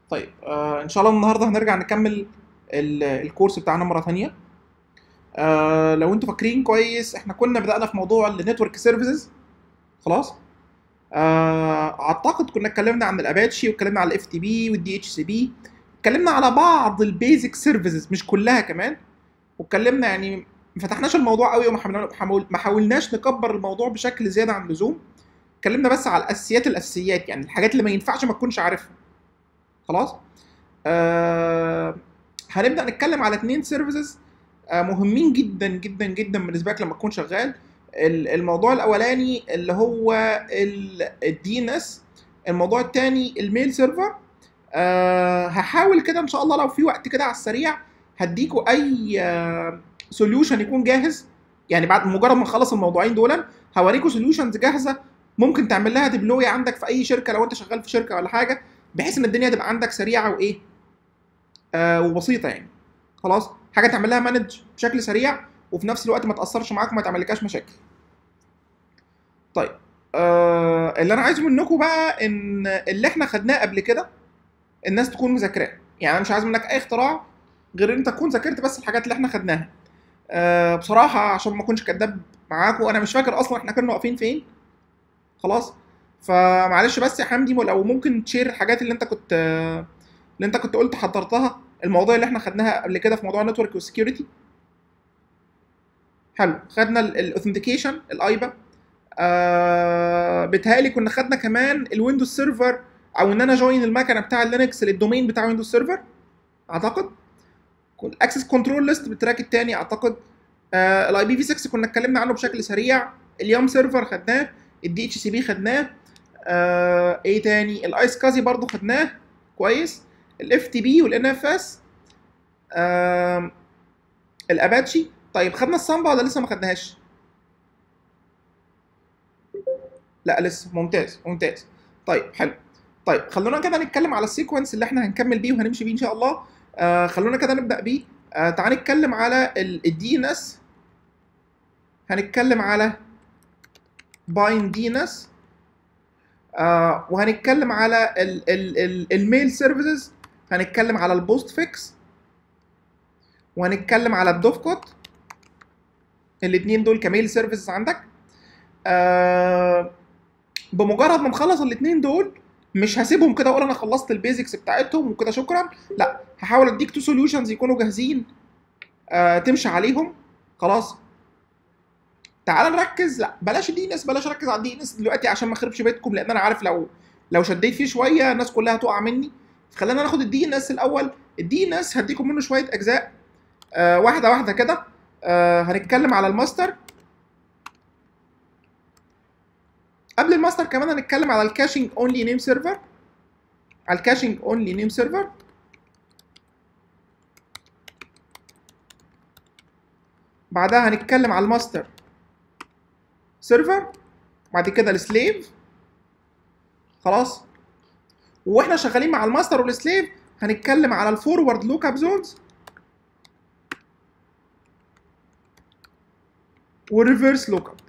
طيب آه ان شاء الله النهارده هنرجع نكمل ال- الكورس بتاعنا مره ثانيه آه لو انتوا فاكرين كويس احنا كنا بدأنا في موضوع النتورك سيرفيسز خلاص آه اعتقد كنا اتكلمنا عن الاباتشي واتكلمنا على الاف تي بي والدي اتش سي بي اتكلمنا على بعض البيزك سيرفيسز مش كلها كمان واتكلمنا يعني ما فتحناش الموضوع قوي وما حاول- حاول- ما حاولناش نكبر الموضوع بشكل زياده عن اللزوم اتكلمنا بس على الاساسيات الاساسيات يعني الحاجات اللي ما ينفعش ما تكونش عارفها خلاص آه هنبدا نتكلم على اتنين سيرفيسز آه مهمين جدا جدا جدا بالنسبه لك لما تكون شغال ال- الموضوع الاولاني اللي هو الدي ان اس الموضوع الثاني الميل سيرفر أه هحاول كده ان شاء الله لو في وقت كده على السريع هديكوا اي سوليوشن يكون جاهز يعني بعد مجرد ما نخلص الموضوعين دول هوريكوا سوليوشنز جاهزه ممكن تعمل لها ديبلوي عندك في اي شركه لو انت شغال في شركه ولا حاجه بحيث ان الدنيا تبقى عندك سريعه وايه آه وبسيطه يعني خلاص حاجه تعمل لها مانج بشكل سريع وفي نفس الوقت ما تاثرش معاك وما تعملكاش مشاكل طيب آه اللي انا عايزه منكم بقى ان اللي احنا خدناه قبل كده الناس تكون مذاكراه يعني انا مش عايز منك اي اختراع غير ان انت تكون ذاكرت بس الحاجات اللي احنا خدناها آه بصراحه عشان ما اكونش كداب معاكم انا مش فاكر اصلا احنا كنا واقفين فين خلاص فمعلش بس يا حمدي لو ممكن تشير الحاجات اللي انت كنت آه، اللي انت كنت قلت حضرتها المواضيع اللي احنا خدناها قبل كده في موضوع النتورك والسكيورتي حلو خدنا الاوثنتيكيشن الايبا آه بيتهيألي كنا خدنا كمان الويندوز سيرفر او ان انا جوين المكنه بتاع اللينكس للدومين بتاع ويندوز سيرفر اعتقد الاكسس كنترول ليست بالتراك الثاني اعتقد آه الاي بي في 6 كنا اتكلمنا عنه بشكل سريع اليام سيرفر خدناه الدي اتش سي بي خدناه آه ايه تاني الايس كازي برضو خدناه كويس الاف تي بي والان اف اس الاباتشي طيب خدنا السامبا ولا لسه ما خدناهاش لا لسه ممتاز ممتاز طيب حلو طيب خلونا كده نتكلم على السيكونس اللي احنا هنكمل بيه وهنمشي بيه ان شاء الله آه خلونا كده نبدا بيه آه تعال نتكلم على الدي ان اس هنتكلم على باين دي ان اس آه وهنتكلم على ال- ال- ال- الميل سيرفيسز هنتكلم على البوست فيكس وهنتكلم على الدوف كوت الاثنين دول كميل سيرفيسز عندك آه بمجرد ما نخلص الاثنين دول مش هسيبهم كده اقول انا خلصت البيزكس بتاعتهم وكده شكرا لا هحاول اديك تو سوليوشنز يكونوا جاهزين آه تمشي عليهم خلاص تعال نركز لا بلاش الدي ان اس بلاش اركز على الدي ان اس دلوقتي عشان ما اخربش بيتكم لان انا عارف لو لو شديت فيه شويه الناس كلها هتقع مني فخلينا ناخد الدي ان اس الاول الدي ان اس هديكم منه شويه اجزاء آه واحده واحده كده آه هنتكلم على الماستر قبل الماستر كمان هنتكلم على الكاشنج اونلي نيم سيرفر على الكاشنج اونلي نيم سيرفر بعدها هنتكلم على الماستر سيرفر بعد كده السليف خلاص واحنا شغالين مع الماستر والسليف هنتكلم على الفورورد لوك اب زونز والريفرس لوك اب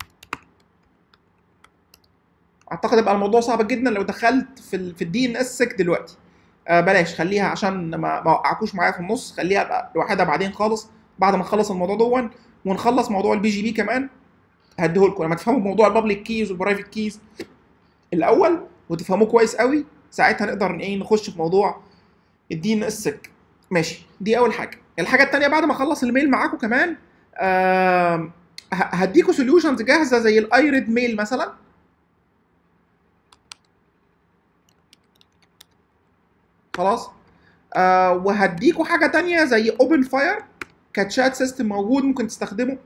اعتقد يبقى الموضوع صعب جدا لو دخلت في ال في الدي ان اس سك دلوقتي آه بلاش خليها عشان ما ما اوقعكوش معايا في النص خليها بقى لوحدها بعدين خالص بعد ما نخلص الموضوع دون ونخلص موضوع البي جي بي كمان هديه لكم لما تفهموا موضوع البابليك كيز والبرايفت كيز الاول وتفهموه كويس قوي ساعتها نقدر ايه نخش في موضوع الدي ان اس سك ماشي دي اول حاجه الحاجه الثانيه بعد ما اخلص الميل معاكم كمان آه هديكوا سوليوشنز جاهزه زي الايريد ميل مثلا خلاص آه وهديكوا حاجه تانية زي اوبن فاير كتشات سيستم موجود ممكن تستخدمه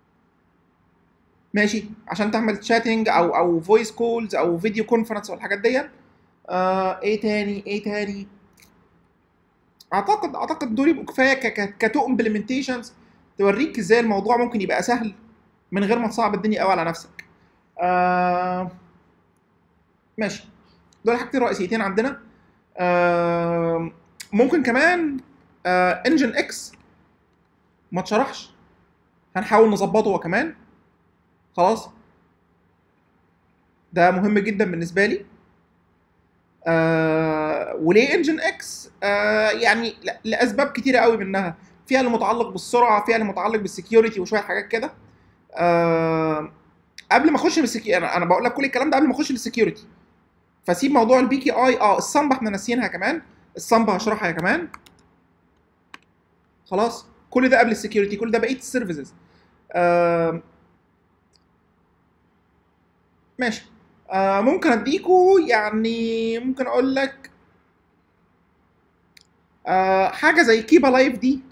ماشي عشان تعمل تشاتنج او او فويس كولز او فيديو كونفرنس والحاجات دي آه ايه تاني ايه تاني اعتقد اعتقد دول يبقوا كفايه كتو امبلمنتيشنز توريك ازاي الموضوع ممكن يبقى سهل من غير ما تصعب الدنيا قوي على نفسك آه ماشي دول حاجتين رئيسيتين عندنا آه ممكن كمان آه انجن اكس ما اتشرحش هنحاول نظبطه هو كمان خلاص ده مهم جدا بالنسبه لي آه وليه انجن اكس آه يعني ل- لاسباب كتيره قوي منها فيها اللي متعلق بالسرعه فيها اللي متعلق بالسكيورتي وشويه حاجات كده آه قبل ما اخش بالسكيورتي انا انا بقول لك كل الكلام ده قبل ما اخش بالسكيورتي فسيب موضوع البي كي اي اه الصمبه احنا ناسيينها كمان الصمبه هشرحها كمان خلاص كل ده قبل السكيورتي كل ده بقيه السيرفيسز آه ماشي آه ممكن اديكوا يعني ممكن اقول لك آه حاجه زي كيبا لايف دي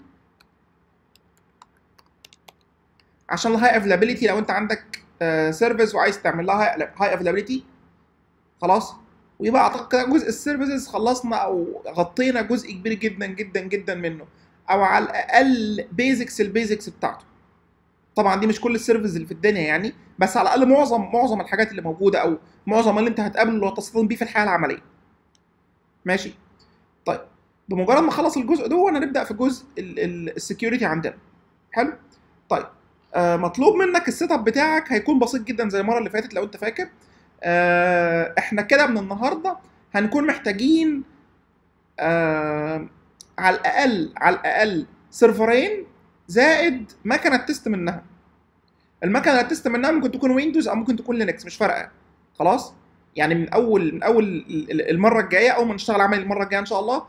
عشان الهاي افيلابيلتي لو انت عندك سيرفيس وعايز تعمل لها هاي افيلابيلتي خلاص ويبقى اعتقد كده جزء السيرفيسز خلصنا او غطينا جزء كبير جدا جدا جدا منه او على الاقل بيزكس البيزكس بتاعته طبعا دي مش كل السيرفيس اللي في الدنيا يعني بس على الاقل معظم معظم الحاجات اللي موجوده او معظم اللي انت هتقابله اللي هتصطدم بيه في الحياه العمليه ماشي طيب بمجرد ما اخلص الجزء ده هنبدا في جزء السكيورتي عندنا حلو طيب آه مطلوب منك السيت اب بتاعك هيكون بسيط جدا زي المره اللي فاتت لو انت فاكر آه احنا كده من النهارده هنكون محتاجين آه على الاقل على الاقل سيرفرين زائد مكنه تست منها المكنه اللي هتست منها ممكن تكون ويندوز او ممكن تكون لينكس مش فارقه خلاص يعني من اول من اول ال- ال- المره الجايه اول ما نشتغل عملي المره الجايه ان شاء الله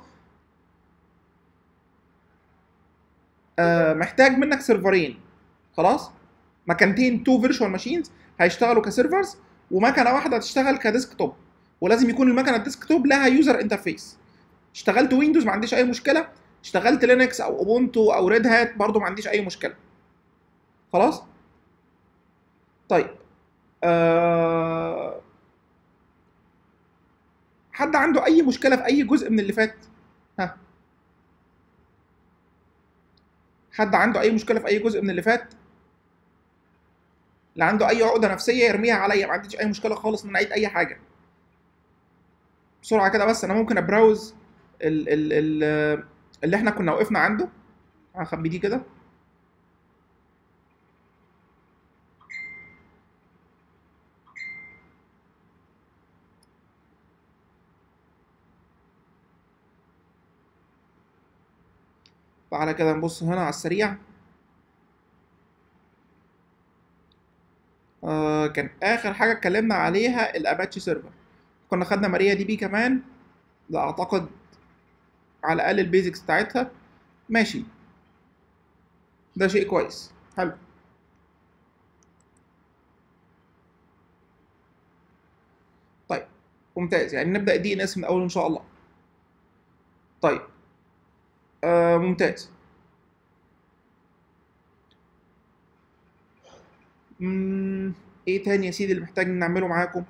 آه محتاج منك سيرفرين خلاص مكانتين تو فيرتشوال ماشينز هيشتغلوا كسيرفرز ومكنه واحده هتشتغل كديسك توب ولازم يكون المكنه الديسك توب لها يوزر انترفيس اشتغلت ويندوز ما عنديش اي مشكله اشتغلت لينكس او اوبونتو او ريد هات برضو ما عنديش اي مشكله خلاص طيب آه... حد عنده اي مشكله في اي جزء من اللي فات ها حد عنده اي مشكله في اي جزء من اللي فات اللي عنده اي عقده نفسيه يرميها عليا ما عنديش اي مشكله خالص ان انا اعيد اي حاجه بسرعه كده بس انا ممكن ابراوز ال ال ال اللي احنا كنا وقفنا عنده هخبي دي كده تعالى كده نبص هنا على السريع آه كان اخر حاجه اتكلمنا عليها الاباتشي سيرفر كنا خدنا ماريا دي بي كمان ده اعتقد على الاقل البيزكس بتاعتها ماشي ده شيء كويس حلو طيب ممتاز يعني نبدا دي ان اس من اول ان شاء الله طيب آه ممتاز مم، ايه تاني يا سيدي اللي محتاج نعمله معاكم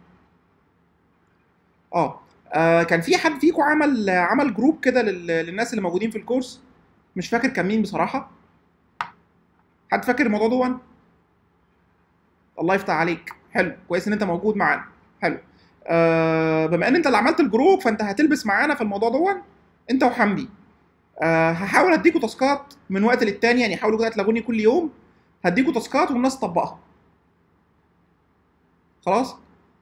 اه آه، كان في حد فيكم عمل عمل جروب كده لل- للناس اللي موجودين في الكورس مش فاكر كان مين بصراحه حد فاكر الموضوع ده الله يفتح عليك حلو كويس ان انت موجود معانا حلو آه بما ان انت اللي عملت الجروب فانت هتلبس معانا في الموضوع ده انت وحمدي آه هحاول اديكوا تاسكات من وقت للتاني يعني حاولوا كده تلاقوني كل يوم هديكوا تاسكات والناس تطبقها خلاص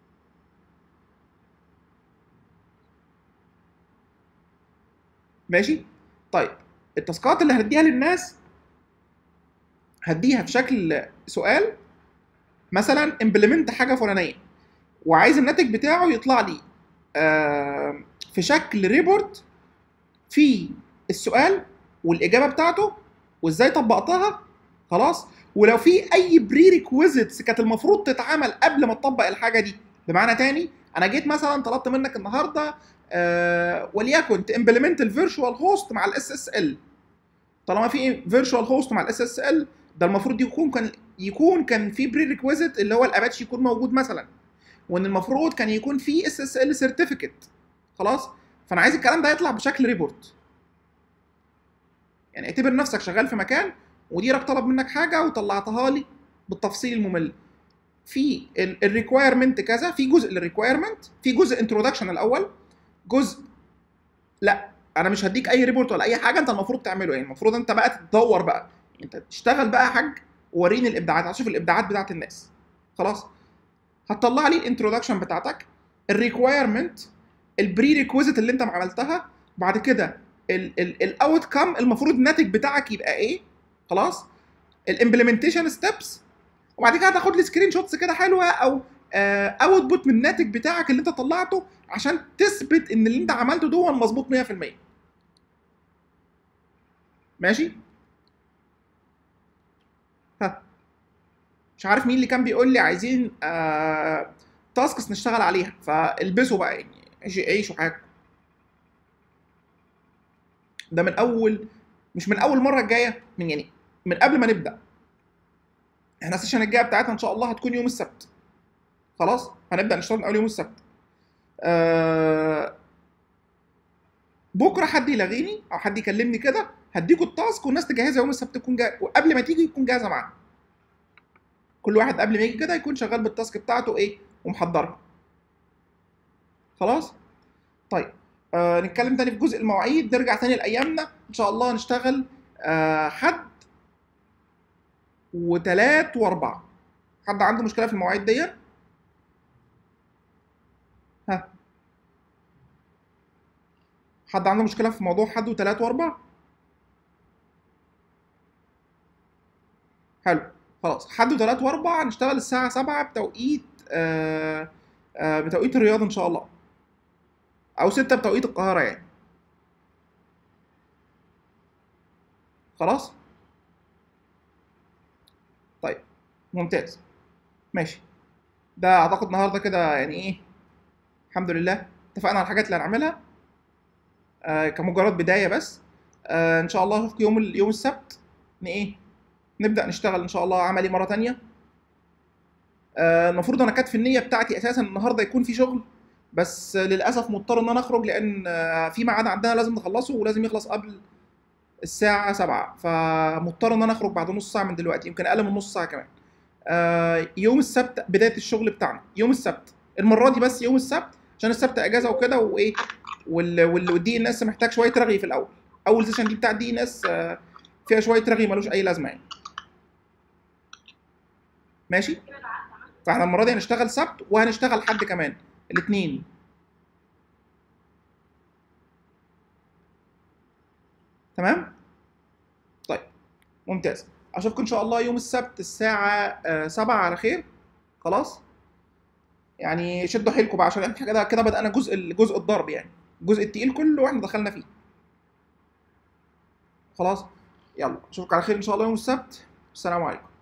ماشي طيب التاسكات اللي هنديها للناس هديها في شكل سؤال مثلا امبلمنت حاجه فلانيه وعايز الناتج بتاعه يطلع لي آه، في شكل ريبورت فيه السؤال والاجابه بتاعته وازاي طبقتها خلاص ولو في اي بري ريكويزيتس كانت المفروض تتعمل قبل ما تطبق الحاجه دي بمعنى تاني انا جيت مثلا طلبت منك النهارده آه وليكن تمبلمنت الفيرتشوال هوست مع الاس اس ال طالما في فيرتشوال هوست مع الاس اس ال ده المفروض يكون كان يكون كان في بري ريكويزيت اللي هو الاباتشي يكون موجود مثلا وان المفروض كان يكون في اس اس ال سيرتيفيكت خلاص فانا عايز الكلام ده يطلع بشكل ريبورت يعني اعتبر نفسك شغال في مكان مديرك طلب منك حاجه وطلعتها لي بالتفصيل الممل في الريكوايرمنت كذا في جزء للريكوايرمنت في جزء انترودكشن الاول جزء لا انا مش هديك اي ريبورت ولا اي حاجه انت المفروض تعمله يعني المفروض انت بقى تدور بقى انت تشتغل بقى يا حاج ووريني الابداعات هشوف الابداعات بتاعت الناس خلاص هتطلع لي الانترودكشن بتاعتك الريكوايرمنت البري ريكويزيت اللي انت عملتها بعد كده الاوت كام المفروض الناتج بتاعك يبقى ايه خلاص الامبلمنتيشن ستيبس وبعد كده هتاخد لي سكرين شوتس كده حلوه او اوت بوت من الناتج بتاعك اللي انت طلعته عشان تثبت ان اللي انت عملته ده مظبوط 100% ماشي ها مش عارف مين اللي كان بيقول لي عايزين آه تاسكس نشتغل عليها فالبسوا بقى يعني عيشوا عيشوا حياتكم ده من اول مش من اول مره الجايه من يعني من قبل ما نبدا احنا السيشن الجايه بتاعتنا ان شاء الله هتكون يوم السبت خلاص هنبدا نشتغل من اول يوم السبت آه بكره حد يلاغيني او حد يكلمني كده هديكوا التاسك والناس تجهزها يوم السبت تكون جاهزه وقبل ما تيجي يكون جاهزه معاها كل واحد قبل ما يجي كده يكون شغال بالتاسك بتاعته ايه ومحضرها خلاص طيب آه نتكلم تاني في جزء المواعيد نرجع تاني لايامنا ان شاء الله نشتغل آه حد وتلات واربعة حد عنده مشكلة في المواعيد دي؟ ها حد عنده مشكلة في موضوع حد وتلات واربع؟ حلو خلاص حد وتلات واربع هنشتغل الساعة سبعة بتوقيت آه آه بتوقيت الرياض ان شاء الله او ستة بتوقيت القاهرة يعني خلاص طيب ممتاز ماشي ده اعتقد النهارده كده يعني ايه الحمد لله اتفقنا على الحاجات اللي هنعملها آه كمجرد بدايه بس آه ان شاء الله اشوفكم يوم ال- يوم السبت ن ايه نبدا نشتغل ان شاء الله عملي مره تانية آه المفروض انا كانت في النيه بتاعتي اساسا النهارده يكون في شغل بس للاسف مضطر ان انا اخرج لان آه في ميعاد عندنا لازم نخلصه ولازم يخلص قبل الساعة 7 فمضطر ان انا اخرج بعد نص ساعة من دلوقتي يمكن اقل من نص ساعة كمان آه يوم السبت بداية الشغل بتاعنا يوم السبت المرة دي بس يوم السبت عشان السبت اجازة وكده وايه وال وال والدي ان اس محتاج شوية رغي في الاول اول سيشن دي بتاع دي ان اس آه فيها شوية رغي ملوش اي لازمة يعني ماشي فاحنا المرة دي هنشتغل سبت وهنشتغل حد كمان الاثنين تمام طيب ممتاز اشوفكم ان شاء الله يوم السبت الساعه آه، 7 على خير خلاص يعني شدوا حيلكم بقى عشان احنا كده كده بدانا جزء جزء الضرب يعني الجزء التقيل كله واحنا دخلنا فيه خلاص يلا اشوفكم على خير ان شاء الله يوم السبت السلام عليكم